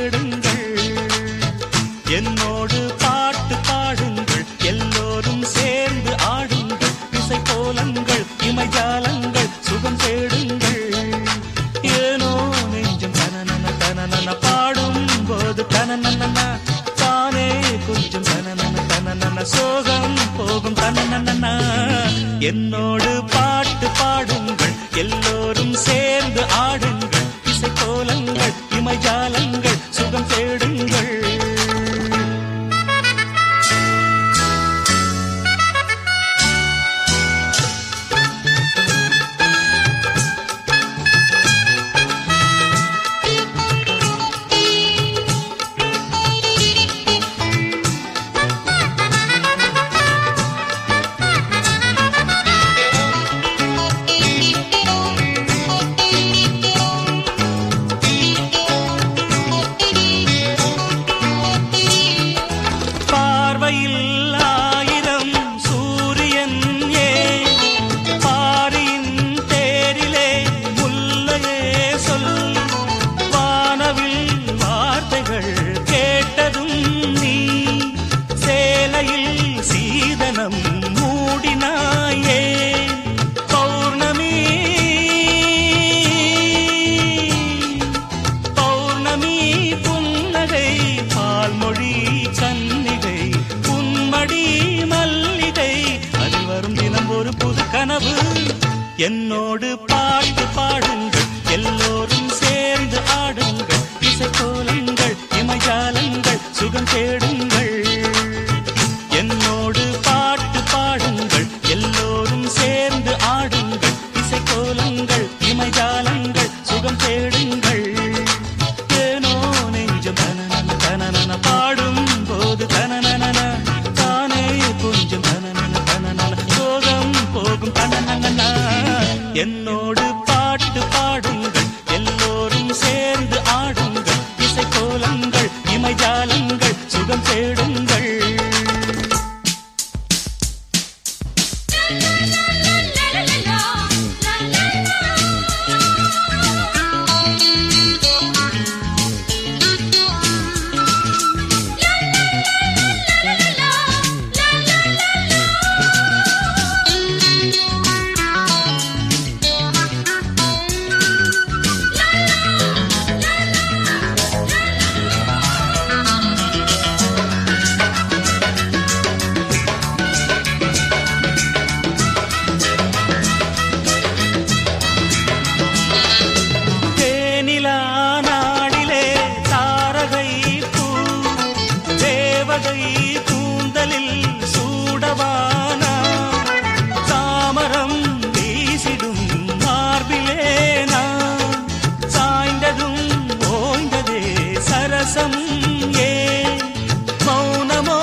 தேடுங்கள் என்னோடு பாட்டு பாடுங்கள் எல்லோரும் சேர்ந்து ஆடுங்கள் இசை கோலங்கள் இமைஜாலங்கள் சுகம் தேடுங்கள் ஏனோ நெஞ்சம் தனனன தனனன பாடும் போது தனனன தானே கொஞ்சம் தனனன தனனன சோகம் போகும் தனனன என்னோடு பாட்டு பாடுங்கள் எல்லோரும் சேர்ந்து ஆடுங்கள் இசை கோலங்கள் இமைஜாலங்கள் சுகம் தேடுங்கள் பார்வையில் ஆயிரம் சூரியன் ஏ பாரியின் தேரிலே முல்லையே சொல் வானவில் வார்த்தைகள் கேட்டதும் நீ சேலையில் சீதனம் மூடினாயே பௌர்ணமி பௌர்ணமி புன்னகை பால்மொழி கன்னிகை புன்மடி மல்லிகை அதில் வரும் தினம் ஒரு புது கனவு என்னோடு பாட்டு பாடுங்கள் எல்லோரும் சேர்ந்து ஆடுங்கள் இசைக்கோலங்கள் இமைஜாலங்கள் சுகம் தேடுங்கள் என்னோடு பாட்டு பாடுங்கள் எல்லோரும் சேர்ந்து ஆடுங்கள் இசைக்கோலங்கள் இமைஜாலங்கள் சுகம் தேடுங்கள் ஏனோ நெஞ்சம் தனனன தனனன பாடும் போது தனனன தானே கொஞ்சம் தனனன தனனன சோகம் போகும் தனனன என்னோடு பாட்டு பாடுங்கள் எல்லோரும் சேர்ந்து ஆடுங்கள் இசைக்கோலங்கள் இமைஜாலங்கள் சுகம் தேடுங்கள் தேனிலா நாடிலே தாரகை பூ தேவகை கூந்தலில் சூடவானா தாமரம் வீசிடும் மார்பிலே நான் சாய்ந்ததும் ஓய்ந்ததே சரசம் ஏ மௌனமோ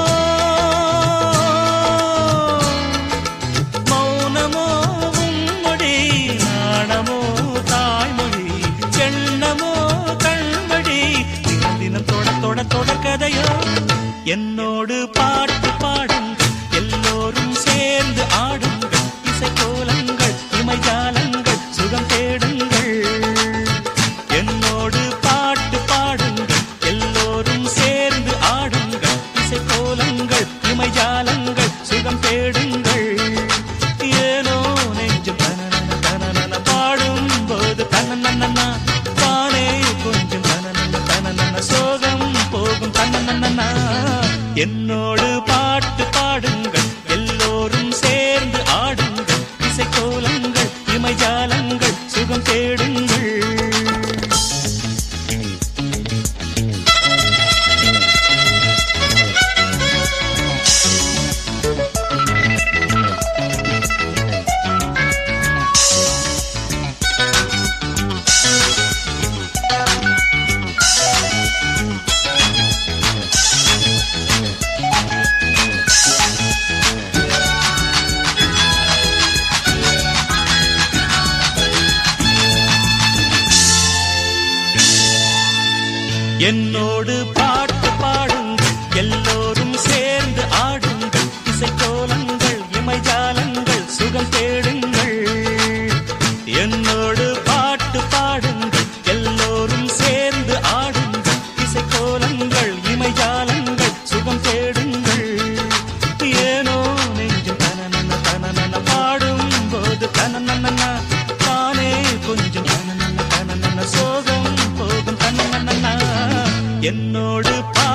மௌனமோ உம்மொழி நாணமோ தாய்மொழி எண்ணமோ கண்மொழி தினம் தினம் தொட தொட தொட கதையோ என்னோடு பாட்டு பாடுங்கள் எல்லோரும் சேர்ந்து ஆடுங்கள் இசைக்கோலங்கள் இமைஜாலங்கள் சுகம் தேடுங்கள் என்னோடு பாட்டு பாடுங்கள் எல்லோரும் சேர்ந்து ஆடுங்கள் இசைக்கோலங்கள் இமைஜாலங்கள் சுகம் தேடுங்கள் ஏனோ நெஞ்சம் தனனன தனனன பாடும் போது தனனன தானே கொஞ்சம் தனனன தனனன சோகம் போகும் தனனன என்னோடு பாட்டு பாடுங்கள் எல்லோரும் சேர்ந்து ஆடுங்கள் இசைக்கோலங்கள் இமைஜாலங்கள் சுகம் தேடுங்கள் என்னோடு பாட்டு பாடுங்கள் எல்லோரும் சேர்ந்து ஆடுங்கள் இசைக்கோலங்கள் இமைஜாலங்கள் சுகம் தேடுங்கள் என்னோடு பாட்டு பாடுங்கள் எல்லோரும் சேர்ந்து ஆடுங்கள் என்னோடு பாட்டு